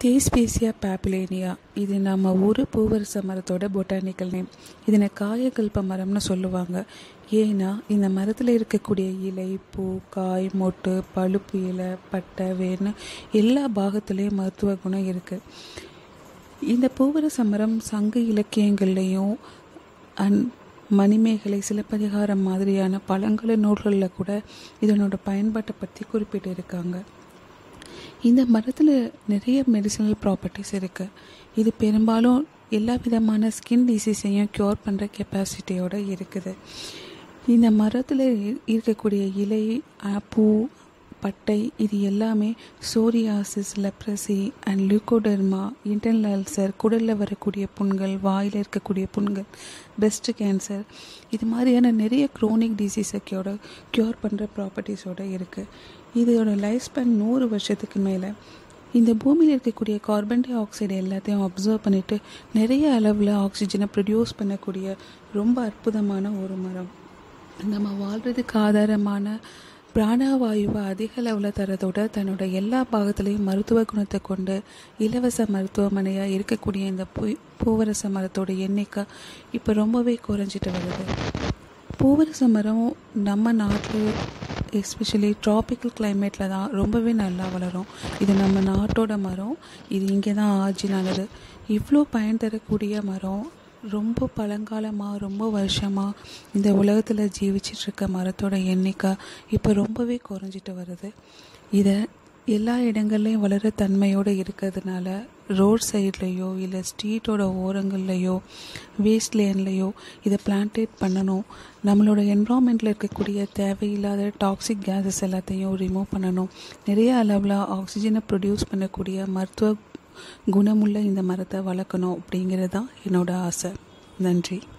தேஸ்பேசியா பாப்புலேனியா இது நம்ம ஊர் பூவரச மரத்தோட பொட்டானிக்கல் நேம் இதனை காயகல்ப மரம்னு சொல்லுவாங்க ஏன்னா இந்த மரத்தில் இருக்கக்கூடிய இலை பூ காய் மொட்டு பழுப்பு இலை பட்டை வேர்னு எல்லா பாகத்துலேயும் மருத்துவ குணம் இருக்குது இந்த பூவரச மரம் சங்க இலக்கியங்கள்லேயும் அண்ட் மணிமேகலை சிலப்பதிகாரம் மாதிரியான பழங்கால நூல்களில் கூட இதனோட பயன்பாட்டை பற்றி குறிப்பிட்டிருக்காங்க இந்த மரத்தில் நிறைய மெடிசினல் ப்ராப்பர்ட்டிஸ் இருக்குது இது பெரும்பாலும் எல்லா விதமான ஸ்கின் டிசீஸையும் க்யூர் பண்ணுற கெப்பாசிட்டியோடு இருக்குது இந்த மரத்தில் இருக்கக்கூடிய இலை அஹ், பூ பட்டை இது எல்லாமே psoriasis leprosy and leucoderma internal ulcer குடலில் வரக்கூடிய புண்கள் வாயில் இருக்கக்கூடிய புண்கள் breast கேன்சர் இது மாதிரியான நிறைய க்ரோனிக் டிசீஸை க்யூர் க்யூர் பண்ணுற ப்ராப்பர்ட்டிஸோடு இருக்குது இதோட லைஃப் ஸ்பேன் நூறு வருஷத்துக்கு மேலே இந்த பூமியில் இருக்கக்கூடிய கார்பன் டை ஆக்சைடு எல்லாத்தையும் அப்சர்வ் பண்ணிட்டு நிறைய அளவில் ஆக்சிஜனை ப்ரொடியூஸ் பண்ணக்கூடிய ரொம்ப அற்புதமான ஒரு மரம் நம்ம வாழ்கிறதுக்கு ஆதாரமான பிராணவாயுவை அதிக அளவில் தரதோட தன்னோட எல்லா பாகத்துலேயும் மருத்துவ குணத்தை கொண்டு இலவச மருத்துவமனையாக இருக்கக்கூடிய இந்த பூ பூவரச மரத்தோட எண்ணிக்கை இப்போ ரொம்பவே குறைஞ்சிட்டு வருது பூவரச மரம் நம்ம நாட்டில் எஸ்பெஷலி ட்ராபிக்கல் கிளைமேட்டில் தான் ரொம்பவே நல்லா வளரும் இது நம்ம நாட்டோட மரம் இது இங்கே தான் ஆர்ஜினானது இவ்வளோ பயன் தரக்கூடிய மரம் ரொம்ப பழங்காலமாக ரொம்ப வருஷமாக இந்த உலகத்தில் ஜீவிச்சிட்டு இருக்க மரத்தோட எண்ணிக்கை இப்போ ரொம்பவே குறைஞ்சிட்டு வருது இதை எல்லா இடங்கள்லையும் வளர தன்மையோடு இருக்கிறதுனால ரோட் சைட்லேயோ இல்லை ஸ்ட்ரீட்டோட ஓரங்கள்லையோ வேஸ்ட் லேன்லேயோ இதை பிளான்டேட் பண்ணணும் நம்மளோட என்வரான்மெண்ட்டில் இருக்கக்கூடிய தேவையில்லாத டாக்ஸிக் கேஸஸ் எல்லாத்தையும் ரிமூவ் பண்ணணும் நிறைய அளவில் ஆக்சிஜனை ப்ரொடியூஸ் பண்ணக்கூடிய மருத்துவ குணமுள்ள இந்த மரத்தை வளர்க்கணும் அப்படிங்கிறது தான் என்னோட ஆசை நன்றி